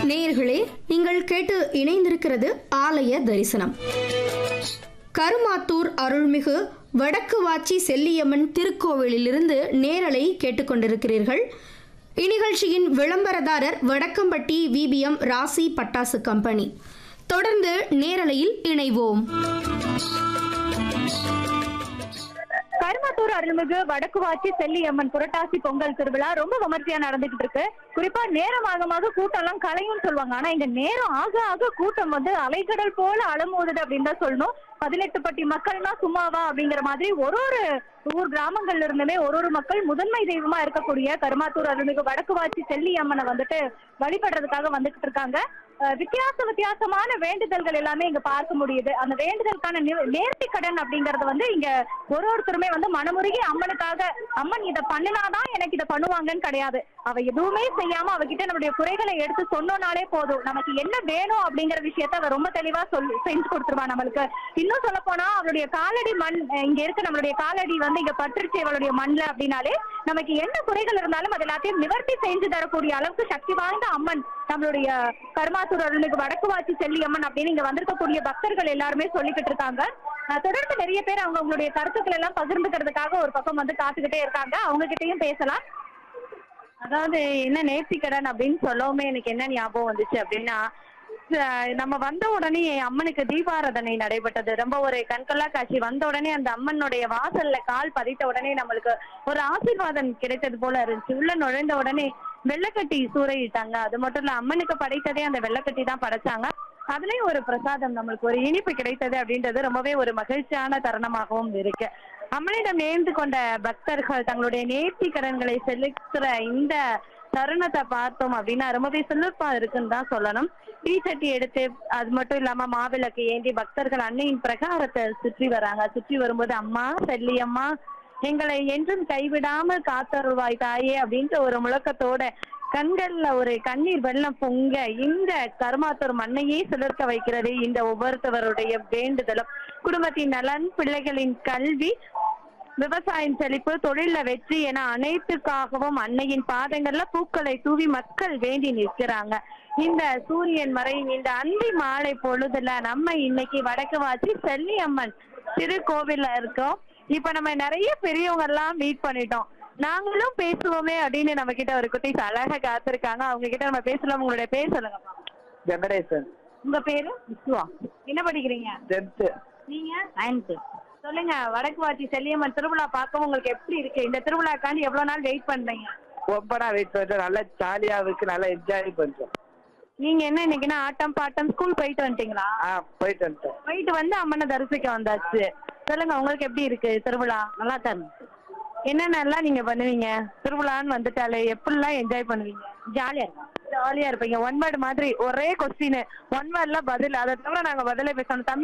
நேயர்களே நீங்கள் கேட்டு இணைந்திருக்கிறது ஆலய தரிசனம் கருமாத்தூர் அருள்மிகு வடக்கு வாச்சி செல்லியம்மன் திருக்கோவிலிலிருந்து நேரலை கேட்டுக்கொண்டிருக்கிறீர்கள் இந்நிகழ்ச்சியின் விளம்பரதாரர் வடக்கம்பட்டி விபிஎம் ராசி பட்டாசு கம்பெனி தொடர்ந்து நேரலையில் இணைவோம் கருமாத்தூர் அருள்மிகு வடக்கு வாச்சி செல்லியம்மன் புரட்டாசி பொங்கல் திருவிழா ரொம்ப விமர்சையா நடந்துகிட்டு இருக்கு குறிப்பா நேரம் ஆக ஆக கூட்டம் எல்லாம் கலையும் சொல்லுவாங்க ஆனா இங்க நேரம் ஆக ஆக கூட்டம் வந்து அலைக்கடல் போல அலமோதுது அப்படின்னு தான் சொல்லணும் பதினெட்டு பட்டி மக்கள்னா சும்மாவா அப்படிங்கிற மாதிரி ஒரு ஒரு ஊர் கிராமங்கள்ல இருந்துமே ஒரு ஒரு மக்கள் முதன்மை தெய்வமா இருக்கக்கூடிய கருமாத்தூர் அருள்மிகு வடக்கு வாச்சி செல்லியம்மனை வந்துட்டு வழிபடுறதுக்காக வந்துகிட்டு இருக்காங்க அஹ் வித்தியாச வித்தியாசமான வேண்டுதல்கள் எல்லாமே இங்க பார்க்க முடியுது அந்த வேண்டுதலுக்கான நி- நேர்த்தி கடன் அப்படிங்கறது வந்து இங்க ஒரு ஒருத்தருமே வந்து மனமுருகி அம்மனுக்காக அம்மன் இதை பண்ணினாதான் எனக்கு இதை பண்ணுவாங்கன்னு கிடையாது அவ எதுவுமே செய்யாம அவகிட்ட நம்மளுடைய குறைகளை எடுத்து சொன்னோம்னாலே போதும் நமக்கு என்ன வேணும் அப்படிங்கிற விஷயத்த அவ ரொம்ப தெளிவா சொல்லி செஞ்சு கொடுத்துருவா நம்மளுக்கு இன்னும் சொல்ல போனா அவளுடைய காலடி மண் அஹ் இங்க இருக்க நம்மளுடைய காலடி வந்து இங்க பற்றுச்சு அவளுடைய மண்ல அப்படின்னாலே நமக்கு என்ன குறைகள் இருந்தாலும் அது எல்லாத்தையும் நிவர்த்தி செஞ்சு தரக்கூடிய அளவுக்கு சக்தி வாய்ந்த அம்மன் நம்மளுடைய கருமாத்தூர் அருள்மிகு வடக்கு வாச்சி செல்லியம்மன் அப்படின்னு இங்க வந்திருக்கக்கூடிய பக்தர்கள் எல்லாருமே சொல்லிக்கிட்டு இருக்காங்க அஹ் தொடர்ந்து நிறைய பேர் அவங்க அவங்களுடைய கருத்துக்கள் எல்லாம் பகிர்ந்துக்கிறதுக்காக ஒரு பக்கம் வந்து காத்துக்கிட்டே இருக்காங்க அவங்க கிட்டயும் பேசலாம் அதாவது என்ன நேர்த்திக்கடன் அப்படின்னு சொல்லவுமே எனக்கு என்ன ஞாபகம் வந்துச்சு அப்படின்னா அஹ் நம்ம வந்த உடனே அம்மனுக்கு தீபாராதனை நடைபெற்றது ரொம்ப ஒரு கண்கொள்ளா காட்சி வந்த உடனே அந்த அம்மனுடைய வாசல்ல கால் பதித்த உடனே நம்மளுக்கு ஒரு ஆசீர்வாதம் கிடைத்தது போல இருந்துச்சு உள்ள நுழைந்த உடனே வெள்ளக்கட்டி சூறையிட்டாங்க அது மட்டும் இல்ல அம்மனுக்கு படைத்ததே அந்த வெள்ளக்கட்டி தான் படைச்சாங்க அதுலயும் ஒரு பிரசாதம் நம்மளுக்கு ஒரு இனிப்பு கிடைத்தது அப்படின்றது ரொம்பவே ஒரு மகிழ்ச்சியான தருணமாகவும் இருக்கு அம்மனிடம் நேர்ந்து கொண்ட பக்தர்கள் தங்களுடைய நேர்த்தி கடன்களை செலுத்துற இந்த தருணத்தை பார்த்தோம் அப்படின்னா ரொம்பவே சிறப்பா இருக்குன்னு தான் சொல்லணும் தீச்சட்டி எடுத்து அது மட்டும் இல்லாம மாவிளக்கு ஏந்தி பக்தர்கள் அன்னையின் பிரகாரத்தை சுற்றி வராங்க சுற்றி வரும்போது அம்மா செல்லியம்மா எங்களை என்றும் கைவிடாமல் காத்தருள்வாய் தாயே அப்படின்ற ஒரு முழக்கத்தோட கண்கள்ல ஒரு கண்ணீர் வெள்ளம் பொங்க இந்த கருமாத்தூர் மண்ணையே சிலிர்க்க வைக்கிறது இந்த ஒவ்வொருத்தவருடைய வேண்டுதலும் குடும்பத்தின் நலன் பிள்ளைகளின் கல்வி விவசாயம் செழிப்பு தொழில வெற்றி என அனைத்துக்காகவும் அன்னையின் பாதங்கள்ல பூக்களை தூவி மக்கள் வேண்டி நிற்கிறாங்க இந்த சூரியன் மறையும் இந்த அந்தி மாலை பொழுதுல நம்ம இன்னைக்கு வடக்கு வாசி செல்லியம்மன் திருக்கோவில்ல இருக்கோம் இப்ப நம்ம நிறைய பெரியவங்க எல்லாம் மீட் பண்ணிட்டோம் நாங்களும் பேசுவோமே அப்படின்னு நம்ம கிட்ட ஒரு குட்டி அழகா காத்திருக்காங்க அவங்க கிட்ட நம்ம பேசலாம் உங்களுடைய பேர் சொல்லுங்கப்பா வெங்கடேசன் உங்க பேரு விஸ்வா என்ன படிக்கிறீங்க டென்த்து நீங்க நைன்த்து சொல்லுங்க வடக்கு வாச்சி செல்லியம்மன் திருவிழா பார்க்கவும் உங்களுக்கு எப்படி இருக்கு இந்த திருவிழாக்காண்டி எவ்வளவு நாள் வெயிட் பண்றீங்க ரொம்ப நாள் வெயிட் பண்ணிட்டோம் நல்லா ஜாலியாக இருக்கு நல்லா என்ஜாய் பண்ணுறோம் நீங்க என்ன இன்னைக்குன்னா ஆட்டம் பாட்டம் ஸ்கூல் போயிட்டு வந்துட்டீங்களா ஆ போயிட்டு வந்துட்டோம் போயிட்டு வந்து அம்மனை தரிசிக்க வந்தாச்சு சொல்லுங்க உங்களுக்கு எப்படி இருக்கு திருவிழா நல்லா தான் என்னென்னலாம் நீங்க பண்ணுவீங்க திருவிழான்னு வந்துட்டாலே எப்படிலாம் என்ஜாய் பண்ணுவீங்க ஜாலியா ஜாலியா இருப்பீங்க ஒன் வேர்டு மாதிரி ஒரே கொஸ்டின் ஒன் வேர்ட்ல பதில் அதை தவிர நாங்க பதிலே பேசணும் தம்பி